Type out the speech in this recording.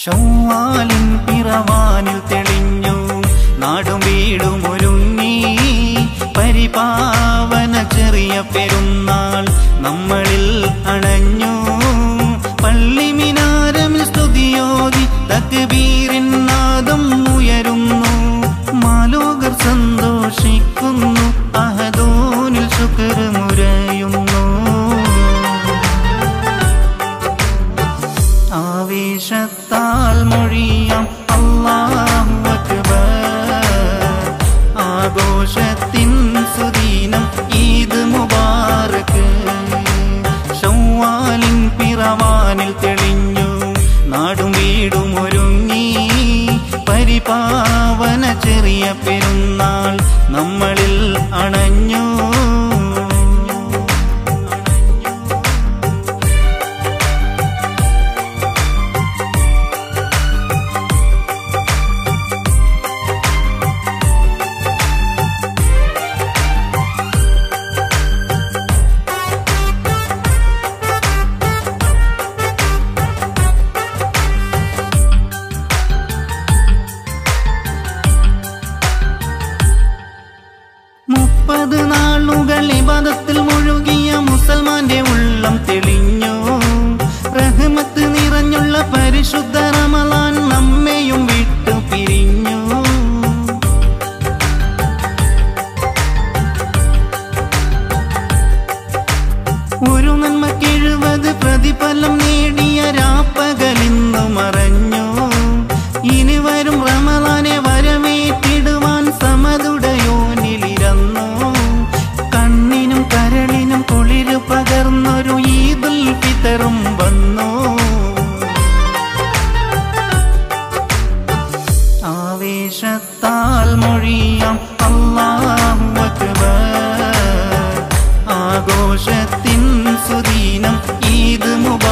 ഷൗവാലിൻ പിറവാനിൽ തെളിഞ്ഞു നാടും വീടും ഒരുങ്ങി പരിപാവന ചെറിയ പെരുന്നാൾ നമ്മളിൽ അണഞ്ഞു പള്ളി മിനാരമിൽ സ്തുതിയോതി തക്ബീരിൻ നാദം ഉയരുന്നു മാലോകർ സന്തോഷിക്കുന്നു അഹദോനിൽ ശുക്ർ മുരയുന്നു ആവേശത്താൽ മൊഴിയാം അല്ലാഹു അക്ബർ ആഘോഷത്തിൻ സുദീനം ഈദ് മുബാറക്ക് ഷൗവാലിൻ പിറവാനിൽ തെളിഞ്ഞു നാടും വീടും ഒരുങ്ങി പരിപാവന ചെറിയ പെരുന്നാൾ നമ്മളിൽ അണഞ്ഞു മുപ്പത് നാളുകൾ ഇബാദത്തിൽ മുഴുകിയ മുസൽമാന്റെ ഉള്ളം തെളിഞ്ഞു റഹ്മത്ത് നിറഞ്ഞുള്ള പരിശുദ്ധ റമലാൻ നമ്മയും വിട്ടു പിരിഞ്ഞു ഒരു നന്മക്ക് എഴുപത് പ്രതിഫലം നേടിയ രാപ്പകലിന്നു മറഞ്ഞു ഇനി വരും റമലാനെ വരവേറ്റിടുവാൻ സമതുടയോനിലിരന്നു കണ്ണിനും കരളിനും കുളിര് പകർന്നൊരു ഈദുൽ ഫിത്തറും വന്നു ആവേശത്താൽ മൊഴിയാം അല്ലാഹു അക്ബർ ആഘോഷത്തിൻ സുദീനം ഈദ് മുബ